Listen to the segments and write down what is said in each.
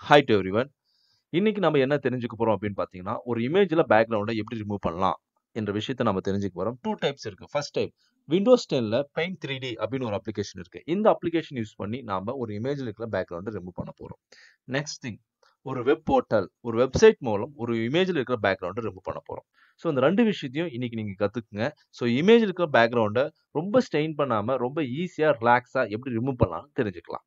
Hi to everyone. இன்னைக்கு நம்ம என்ன தெரிஞ்சுக்க போறோம் அப்படின்னு பார்த்தீங்கன்னா, ஒரு இமேஜ்ல பேக்கிரவுண்ட எப்படி ரிமூவ் பண்ணலாம் என்ற விஷயத்த நம்ம தெரிஞ்சுக்க போறோம். 2 டைப்ஸ் இருக்கு. ஃபர்ஸ்ட் டைப் விண்டோஸ் 10ல பெயிண்ட் 3டி அப்படின்னு ஒரு அப்ளிகேஷன் இருக்கு. இந்த அப்ளிகேஷன் யூஸ் பண்ணி நாம ஒரு இமேஜ்ல இருக்கிற பேக்கிரவுண்ட ரிமூவ் பண்ண போறோம். நெக்ஸ்ட் திங் ஒரு வெப் போர்ட்டல், ஒரு வெப்சைட் மூலம் ஒரு இமேஜ்ல இருக்கிற பேக்கிரவுண்ட ரிமூவ் பண்ண போறோம். ஸோ இந்த 2 விஷயத்தையும் இன்னைக்கு நீங்க கத்துக்குங்க. ஸோ இமேஜ்ல இருக்கிற பேக்கிரவுண்ட ரொம்ப ஸ்ட்ரெயின் பண்ணாம ரொம்ப ஈஸியா, ரிலாக்ஸா எப்படி ரிமூவ் பண்ணலாம்னு தெரிஞ்சுக்கலாம்.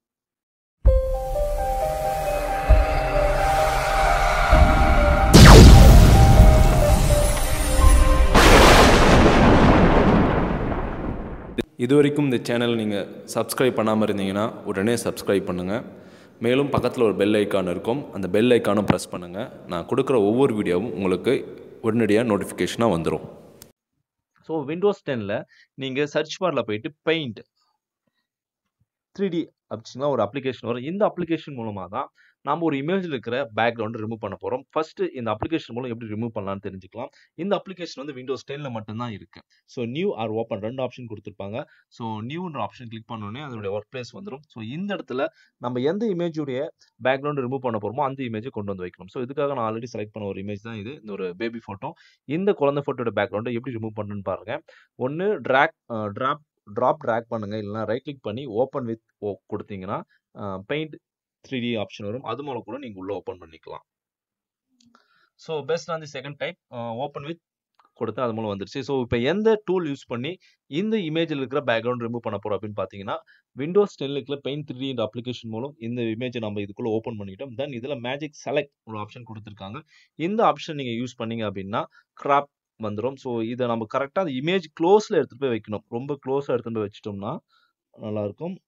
இதுவரைக்கும் இந்த சேனல் நீங்கள் சப்ஸ்கிரைப் பண்ணாமல் இருந்தீங்கன்னா உடனே சப்ஸ்கிரைப் பண்ணுங்கள் மேலும் பக்கத்தில் ஒரு பெல் ஐக்கான் இருக்கும் அந்த பெல் ஐக்கானும் ப்ரெஸ் பண்ணுங்கள் நான் கொடுக்குற ஒவ்வொரு வீடியோவும் உங்களுக்கு உடனடியாக நோட்டிஃபிகேஷனாக வந்துடும் ஸோ விண்டோஸ் 10ல நீங்க சர்ச் பார்ல போயிட்டு பெயிண்ட் 3டி அப்படின்னா ஒரு அப்ளிகேஷன் வரும். இந்த அப்ளிகேஷன் மூலமா தான் நாம ஒரு இமேஜ்ல இருக்கிற பேக்கிரவுண்ட் ரிமூவ் பண்ண போறோம். ஃபர்ஸ்ட் இந்த அப்ளிகேஷன் மூலம் எப்படி ரிமூவ் பண்ணலாம்னு தெரிஞ்சுக்கலாம். இந்த அப்ளிகேஷன் வந்து விண்டோஸ் 10ல மட்டும் தான் இருக்கு. So new or open 2 option கொடுத்திருப்பாங்க. ஸோ நியூன்ற ஆப்ஷன் கிளிக் பண்ண உடனே அதோட ஒர்க் பிளேஸ் வந்துரும். ஸோ இந்த இடத்துல நம்ம எந்த இமேஜ் உடைய பேக்கிரவுண்ட் ரிமூவ் பண்ண போறோமோ அந்த இமேஜை கொண்டு வந்து வைக்கணும். ஸோ இதுக்காக நான் ஆல்ரெடி செலக்ட் பண்ண ஒரு இமேஜ் தான் இது. இந்த ஒரு பேபி போட்டோ. இந்த குழந்தை போட்டோட பேக்கிரவுண்ட எப்படி ரிமூவ் பண்ணணும்னு பாருங்க. ஒன்னு டிராக் டிராப் டிராப் டிராக் பண்ணுங்க. இல்லைன்னா ரைட் கிளிக் பண்ணி ஓப்பன் வித் ஓ கொடுத்தீங்கன்னா பெயிண்ட் 3டி ஆப்ஷன் வரும். அது மூலம் கூட நீங்க உள்ள ஓப்பன் பண்ணிக்கலாம். So best on the second type open with கொடுத்து அது மூலம் வந்துருச்சு. ஸோ இப்போ எந்த டூல் யூஸ் பண்ணி இந்த இமேஜ்ல இருக்கிற பேக்கிரவுண்ட் ரிமூவ் பண்ண போறோம் அப்படின்னு பார்த்தீங்கன்னா, விண்டோஸ் 10ல இருக்கிற பெயிண்ட் 3டி என்ற அப்ளிகேஷன் மூலம் இந்த இமேஜை நம்ம இதுக்குள்ள ஓப்பன் பண்ணிட்டோம். தென் இதுல மேஜிக் செலக்ட் ஒரு ஆப்ஷன் கொடுத்திருக்காங்க. இந்த ஆப்ஷன் நீங்க யூஸ் பண்ணீங்க அப்படின்னா கிராப் வந்துரும். ஸோ இத நம்ம கரெக்ட்டா அந்த இமேஜ் க்ளோஸ்ல எடுத்துட்டு போய் வைக்கணும். ரொம்ப க்ளோஸா எடுத்துட்டு போய் வச்சுட்டோம்னா நல்லா இருக்கும்.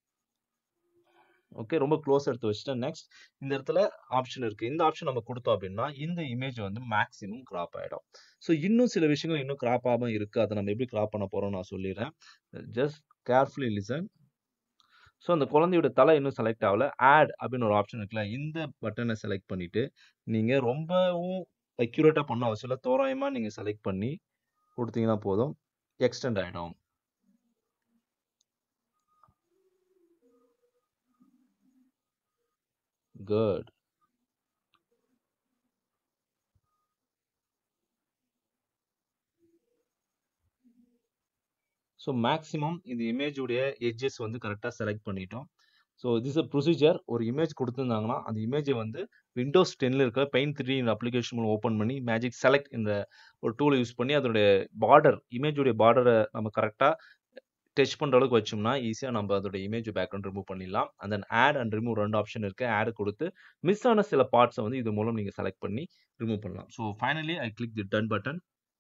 ஓகே. ரொம்ப க்ளோஸா எடுத்து வச்சுட்டேன். நெக்ஸ்ட் இந்த இடத்துல ஆப்ஷன் இருக்கு. இந்த ஆப்ஷன் நம்ம கொடுத்தோம் அப்படின்னா இந்த இமேஜ் வந்து மேக்ஸிமம் கிராப் ஆயிடும். ஸோ இன்னும் சில விஷயங்கள் இன்னும் கிராப் ஆகாம இருக்கு. அத நம்ம எப்படி கிராப் பண்ண போறோம்னு நான் சொல்லிடுறேன். Just carefully listen. ஸோ அந்த குழந்தையோட தலை இன்னும் செலக்ட் ஆகல. ஆட் அப்படின்னு ஒரு ஆப்ஷன் இருக்குல்ல. இந்த பட்டன செலக்ட் பண்ணிட்டு நீங்க ரொம்பவும் அக்யூரேட்டா பண்ண அவசியம் இல்ல. தோராயமா நீங்க செலக்ட் பண்ணி கொடுத்தீங்கன்னா போதும். எக்ஸ்டெண்ட் ஆயிடும். குட். ஸோ மேக்ஸிமம் இந்த இமேஜ் உடைய எட்ஜஸ் வந்து கரெக்ட்டா செலக்ட் பண்ணிட்டோம். ஸோ திஸ் அ ப்ரொசீஜர் ஒரு இமேஜ் கொடுத்திருந்தாங்கன்னா, அந்த இமேஜை வந்து விண்டோஸ் 10ல இருக்கிற பெயிண்ட் 3டி என்ற அப்ளிகேஷன் மூலம் ஓப்பன் பண்ணி மேஜிக் செலக்ட் இந்த ஒரு டூல யூஸ் பண்ணி அதனுடைய பார்டர் இமேஜ் உடைய பார்டர நம்ம கரெக்ட்டா டச் பண்ற அளவுக்கு வச்சோம்னா, ஈஸியா நம்ம அதோட இமேஜ் பேக்கிரவுண்ட் ரிமூவ் பண்ணிடலாம். And then add and remove 2 option இருக்கு. ஆட் கொடுத்து மிஸ் ஆன சில பார்ட்ஸ வந்து இது மூலம் நீங்க செலக்ட் பண்ணி ரிமூவ் பண்ணலாம். So finally I click the done button.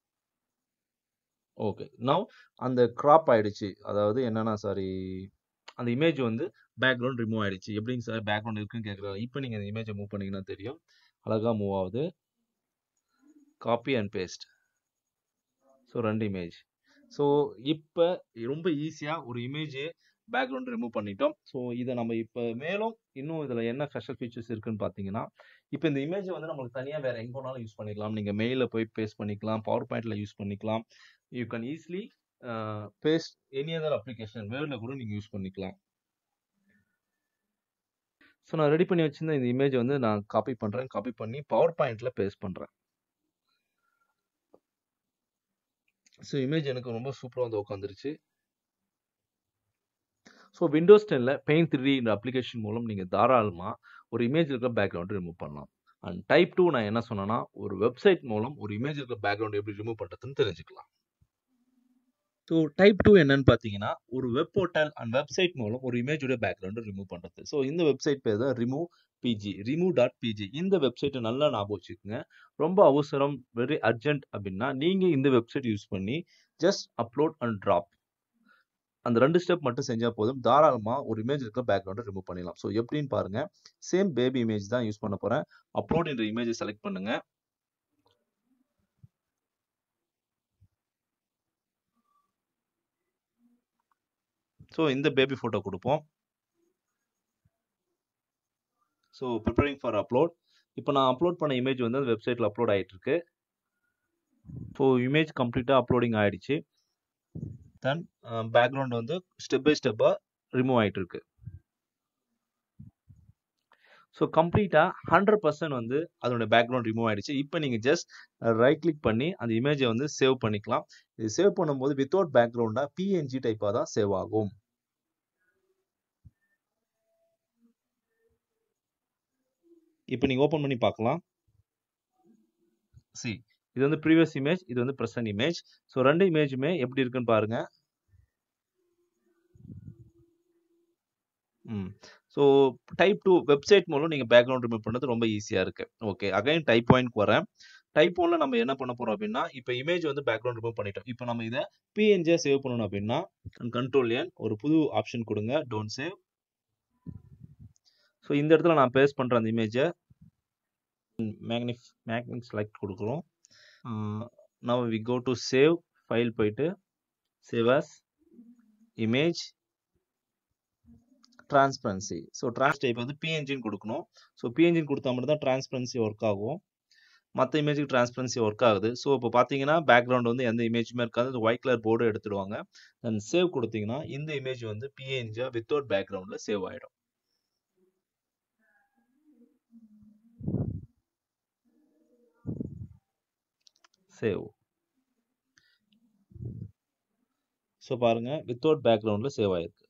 Okay. Now அந்த கிராப் ஆயிடுச்சு. அதாவது என்னன்னா சாரி அந்த இமேஜ் வந்து பேக்கிரவுண்ட் ரிமூவ் ஆயிடுச்சு. எப்படிங்க சார் பேக்கிரவுண்ட் இருக்குன்னு கேட்குறாங்க. இப்போ நீங்க அந்த இமேஜ மூவ் பண்ணீங்கன்னா தெரியும். அழகா மூவ் ஆகுது. Copy and paste. So 2 image. So இப்ப ரொம்ப ஈஸியா ஒரு இமேஜ் பேக்கிரவுண்ட் ரிமூவ் பண்ணிட்டோம். ஸோ இத நம்ம இப்ப மேலும் இன்னும் இதுல என்ன ஸ்பெஷல் ஃபீச்சர்ஸ் இருக்குன்னு பார்த்தீங்கன்னா, இப்ப இந்த இமேஜ் வந்து நமக்கு தனியா வேற எங்க வேணாலும் யூஸ் பண்ணிக்கலாம். நீங்க மெயில்ல போய் பேஸ்ட் பண்ணிக்கலாம். பவர் பாயிண்ட்ல யூஸ் பண்ணிக்கலாம். You can easily uh paste any other application வேர்ட்ல கூட நீங்க யூஸ் பண்ணிக்கலாம். ஸோ நான் ரெடி பண்ணி வச்சிருந்த இந்த இமேஜ் வந்து நான் காப்பி பண்றேன். காப்பி பண்ணி பவர் பாயிண்ட்ல பேஸ்ட் பண்றேன். ஸோ இமேஜ் எனக்கு ரொம்ப சூப்பரா வந்து உட்காந்துருச்சு. ஸோ விண்டோஸ் 10ல பெயிண்ட் 3டி என்ற அப்ளிகேஷன் மூலம் நீங்க தாராளமா ஒரு இமேஜ்ல இருக்கிற பேக்கிரவுண்ட் ரிமூவ் பண்ணலாம். அண்ட் டைப் 2 நான் என்ன சொன்னேன்னா, ஒரு வெப்சைட் மூலம் ஒரு இமேஜ்ல இருக்கிற பேக்கிரவுண்ட் எப்படி ரிமூவ் பண்றதுன்னு தெரிஞ்சுக்கலாம். ஸோ டைப் 2 என்னன்னு பார்த்தீங்கன்னா, ஒரு வெப் போர்ட்டல் அண்ட் வெப்சைட் மூலம் ஒரு இமேஜ் உடைய பேக்கிரவுண்ட ரிமூவ் பண்றது. ஸோ இந்த வெப்சைட் பேர் தான் remove BG remove dot BG. இந்த வெப்சைட்ட நல்லா ஞாபகம் வச்சுக்கங்க. ரொம்ப அவசரம், வெரி அர்ஜென்ட் அப்படின்னா நீங்க இந்த வெப்சைட் யூஸ் பண்ணி ஜஸ்ட் அப்லோட் அண்ட் டிராப். அந்த 2 ஸ்டெப் மட்டும் செஞ்சா போதும். தாராளமா ஒரு இமேஜ் இருக்கிற பேக்கிரவுண்ட ரிமூவ் பண்ணிடலாம். ஸோ எப்படின்னு பாருங்க. சேம் பேபி இமேஜ் தான் யூஸ் பண்ண போறேன். அப்லோட் என்ற இமேஜ செலக்ட் பண்ணுங்க. ஸோ இந்த பேபி போட்டோ குடுப்போம். So preparing for upload. இப்போ நான் அப்லோட் பண்ண இமேஜ் வந்து அந்த வெப்சைட்ல அப்லோட் ஆயிட்டு இருக்கு. ஸோ இமேஜ் கம்ப்ளீட்டா அப்லோடிங் ஆயிடுச்சு. தென் பேக்கிரவுண்ட் வந்து ஸ்டெப் பை ஸ்டெப்பா ரிமூவ் ஆயிட்டு இருக்கு. ஸோ கம்ப்ளீட்டாக ஹண்ட்ரட் பர்சன்ட் வந்து அதோட பேக்ரவுண்ட் ரிமூவ் ஆயிடுச்சு இப்போ நீங்கள் ஜஸ்ட் ரைட் கிளிக் பண்ணி அந்த இமேஜை வந்து சேவ் பண்ணிக்கலாம் இது சேவ் பண்ணும்போது வித்தவுட் பேக்ரவுண்டாக பிஎன்ஜி டைப்பாக தான் சேவ் ஆகும் இப்போ நீங்கள் ஓப்பன் பண்ணி பார்க்கலாம் சி இது வந்து ப்ரீவியஸ் இமேஜ் இது வந்து ப்ரெசன்ட் இமேஜ் ஸோ ரெண்டு இமேஜுமே எப்படி இருக்குன்னு பாருங்க ம் ஸோ டைப் டூ வெப்சைட் மூலம் நீங்கள் பேக்ரவுண்ட் ரிமூவ் பண்ணுறது ரொம்ப ஈஸியாக இருக்குது ஓகே அகைன் டைப் பாயிண்ட் வரேன் டைப் ஒன்ல நம்ம என்ன பண்ண போறோம் அப்படின்னா இப்போ இமேஜ் வந்து பேக்ரவுண்ட் ரிமூவ் பண்ணிட்டோம் இப்போ நம்ம இதை பிஎன்ஜியா சேவ் பண்ணணும் அப்படின்னா கண்ட்ரோல் என் ஒரு புது ஆப்ஷன் கொடுங்க டோன்ட் சேவ் ஸோ இந்த இடத்துல நான் பேஸ்ட் பண்ணுற அந்த இமேஜை மேக்னிஃப் மேக்னிக் செலக்ட் கொடுக்குறோம் now we go to save file போயிட்டு save as image transparency so trans type வந்து பிஎன்ஜின்னு கொடுக்கணும் ஸோ பிஎன்ஜின் கொடுத்தா மட்டும் தான் டிரான்ஸ்பரன்சி ஒர்க் ஆகும் மற்ற இமேஜுக்கு டிரான்ஸ்பரன்சி ஒர்க் ஆகுது ஸோ இப்போ பார்த்தீங்கன்னா பேக்ரவுண்ட் வந்து எந்த இமேஜுமே இருக்காது அந்த ஒயிட் கலர் போர்டு எடுத்துடுவாங்க தென் சேவ் கொடுத்தீங்கன்னா இந்த இமேஜ் வந்து பிஎன்ஜியா வித்தவுட் பேக்ரவுண்டில் சேவ் ஆகிடும் சேவ் ஸோ பாருங்க வித்தவுட் பேக்ரவுண்டில் சேவ் ஆயிருக்கு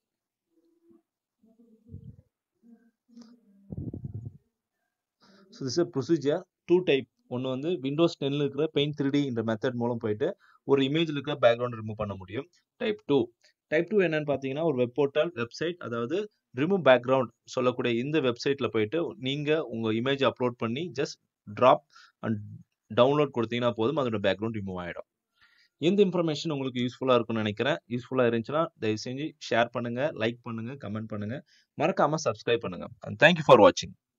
so this procedure two type ஒன்று வந்து விண்டோஸ் டென்னில் இருக்கிற பெயிண்ட் த்ரீ இந்த மெத்தட் மூலம் போயிட்டு ஒரு இமேஜில் இருக்கிற பேக்ரவுண்ட் ரிமூவ் பண்ண முடியும் டைப் டூ டைப் டூ என்னன்னு பார்த்தீங்கன்னா ஒரு வெப் போர்ட்டல் வெப்சைட் அதாவது ரிமூவ் பேக்ரவுண்ட் சொல்லக்கூடிய இந்த வெப்சைட்டில் போயிட்டு நீங்கள் உங்கள் இமேஜ் அப்லோட் பண்ணி ஜஸ்ட் ட்ராப் அண்ட் டவுன்லோட் கொடுத்தீங்கன்னா போதும் அதோட பேக்ரவுண்ட் ரிமூவ் ஆகிடும் இந்த இன்ஃபர்மேஷன் உங்களுக்கு யூஸ்ஃபுல்லாக இருக்கும்னு நினைக்கிறேன் யூஸ்ஃபுல்லாக இருந்துச்சுன்னா தயவு செஞ்சு ஷேர் பண்ணுங்கள் லைக் பண்ணுங்கள் கமெண்ட் பண்ணுங்கள் மறக்காமல் சப்ஸ்கிரைப் பண்ணுங்கள் அண்ட் தேங்க்யூ ஃபார் வாட்சிங்